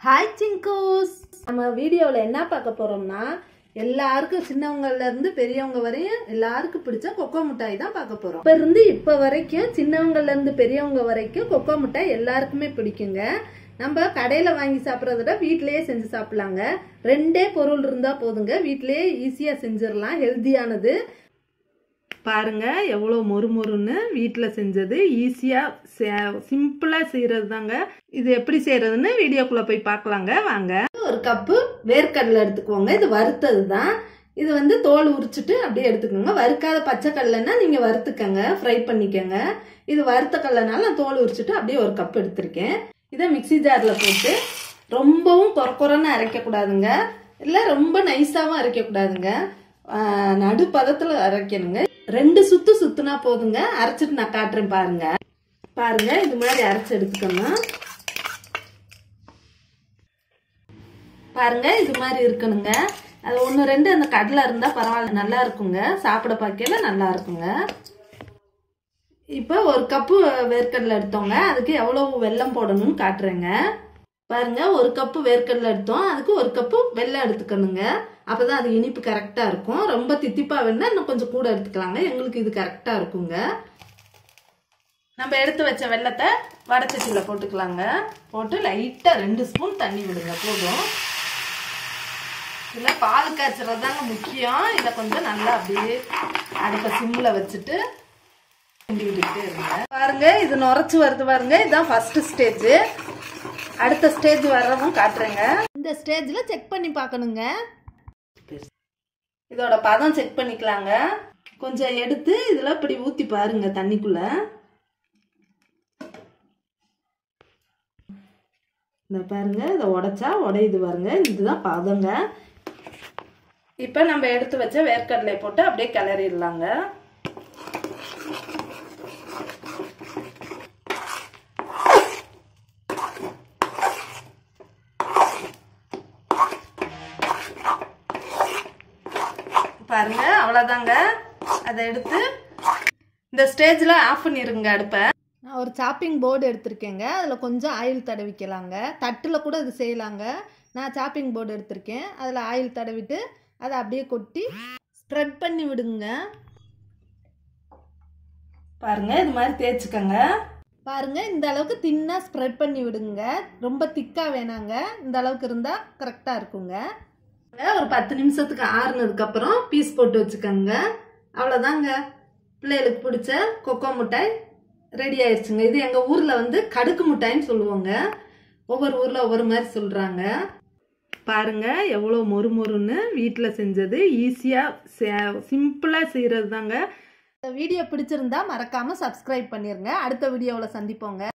hi சிங்கூஸ் நம்ம வீடியோவில் என்ன பார்க்க போறோம்னா எல்லாருக்கும் சின்னவங்கல இருந்து பெரியவங்க வரையும் எல்லாருக்கும் பிடிச்ச கொக்கோ மிட்டாய் தான் பார்க்க போறோம் இப்ப இருந்து இப்ப வரைக்கும் சின்னவங்கல இருந்து பெரியவங்க வரைக்கும் கொக்கோ மிட்டாய் எல்லாருக்குமே பிடிக்குங்க நம்ம கடையில வாங்கி சாப்பிட்றத விட வீட்டிலேயே செஞ்சு சாப்பிடலாங்க ரெண்டே பொருள் இருந்தா போதுங்க வீட்டிலேயே ஈஸியா செஞ்சிடலாம் ஹெல்தியானது பாருங்க எவ்வளோ மொறுமொறுன்னு வீட்டில் செஞ்சது ஈஸியாக சிம்பிளாக செய்கிறது தாங்க இது எப்படி செய்யறதுன்னு வீடியோக்குள்ளே போய் பார்க்கலாங்க வாங்க ஒரு கப்பு வேர்க்கடலை எடுத்துக்கோங்க இது வறுத்தது தான் இது வந்து தோல் உரிச்சிட்டு அப்படியே எடுத்துக்கோங்க வறுக்காத பச்சை கடலைன்னா நீங்கள் வறுத்துக்கங்க ஃப்ரை பண்ணிக்கோங்க இது வறுத்த கடலைனால நான் தோல் உரிச்சிட்டு அப்படியே ஒரு கப் எடுத்திருக்கேன் இதை மிக்சி ஜாரில் போட்டு ரொம்பவும் கொரக்கொரன்னு அரைக்கக்கூடாதுங்க இல்லை ரொம்ப நைஸாகவும் அரைக்கக்கூடாதுங்க நடு பதத்தில் அரைக்கணுங்க ரெண்டு சுத்து சுத்துனா போதுங்க அரைச்சிட்டு நான் காட்டுறேன் பாருங்க பாருங்க இது மாதிரி அரைச்சு எடுத்துக்கணும் பாருங்க இது மாதிரி இருக்கணுங்க அது ஒன்று ரெண்டு அந்த கடலை இருந்தால் பரவாயில்ல நல்லா இருக்குங்க சாப்பிட பார்க்கல நல்லா இருக்குங்க இப்போ ஒரு கப்பு வேர்க்கடலை எடுத்தோங்க அதுக்கு எவ்வளோ வெல்லம் போடணும்னு காட்டுறேங்க பாருங்க ஒரு கப்பு வேர்க்கடலை எடுத்தோம் அதுக்கு ஒரு கப்பு வெல்லம் எடுத்துக்கணுங்க அப்பதான் அது இனிப்பு கரெக்டா இருக்கும் ரொம்ப தித்திப்பா வேணா இன்னும் கொஞ்சம் கூட எடுத்துக்கலாங்க எங்களுக்கு இது கரெக்டா இருக்குங்க நம்ம எடுத்து வச்ச வெள்ளத்தை வடச்சட்டியில் போட்டுக்கலாங்க போட்டு லைட்டாக ரெண்டு ஸ்பூன் தண்ணி விடுங்க போதும் இதில் பால் காய்ச்சறது தாங்க முக்கியம் இதை கொஞ்சம் நல்லா அப்படியே அடுப்பை சிம்மில் வச்சுட்டு கிண்டி விட்டுக்கிட்டே இருங்க பாருங்க இது நுரைச்சி வருது பாருங்க இதுதான் ஃபர்ஸ்ட் ஸ்டேஜ் அடுத்த ஸ்டேஜ் வர்றதும் காட்டுறேங்க இந்த ஸ்டேஜில் செக் பண்ணி பார்க்கணுங்க இதோட பதம் செக் பண்ணிக்கலாங்க கொஞ்சம் எடுத்து இதில் இப்படி ஊற்றி பாருங்க தண்ணிக்குள்ள இந்த பாருங்க இதை உடைச்சா உடையுது பாருங்க இதுதான் பதங்க இப்போ நம்ம எடுத்து வச்ச வேர்க்கடலை போட்டு அப்படியே கிளறிடலாங்க பாருங்க அவ்வளோதாங்க அதை எடுத்து இந்த ஸ்டேஜில் ஆஃப் பண்ணிருங்க அடுப்பை நான் ஒரு சாப்பிங் போர்டு எடுத்திருக்கேங்க அதில் கொஞ்சம் ஆயில் தடவிக்கலாங்க தட்டில் கூட இது செய்யலாங்க நான் சாப்பிங் போர்டு எடுத்திருக்கேன் அதில் ஆயில் தடவிட்டு அதை அப்படியே கொட்டி ஸ்ப்ரெட் பண்ணி விடுங்க பாருங்க இது மாதிரி தேய்ச்சிக்கங்க பாருங்க இந்த அளவுக்கு தின்னா ஸ்ப்ரெட் பண்ணி விடுங்க ரொம்ப திக்கா வேணாங்க இந்த அளவுக்கு இருந்தால் கரெக்டாக இருக்குங்க ஒரு பத்து நிமிஷத்துக்கு ஆறுனதுக்கு அப்புறம் பீஸ் போட்டு வச்சுக்கோங்க அவ்வளோதாங்க பிள்ளைகளுக்கு பிடிச்ச கொக்கோ மிட்டாய் ரெடி ஆயிடுச்சுங்க இது எங்கள் ஊரில் வந்து கடுக்கு மிட்டாய்ன்னு சொல்லுவாங்க ஒவ்வொரு ஊரில் ஒவ்வொரு மாதிரி சொல்கிறாங்க பாருங்க எவ்வளோ மொறு மொறுன்னு வீட்டில் செஞ்சது ஈஸியாக சிம்பிளாக செய்கிறது தாங்க வீடியோ பிடிச்சிருந்தா மறக்காமல் சப்ஸ்கிரைப் பண்ணிருங்க அடுத்த வீடியோவில் சந்திப்போங்க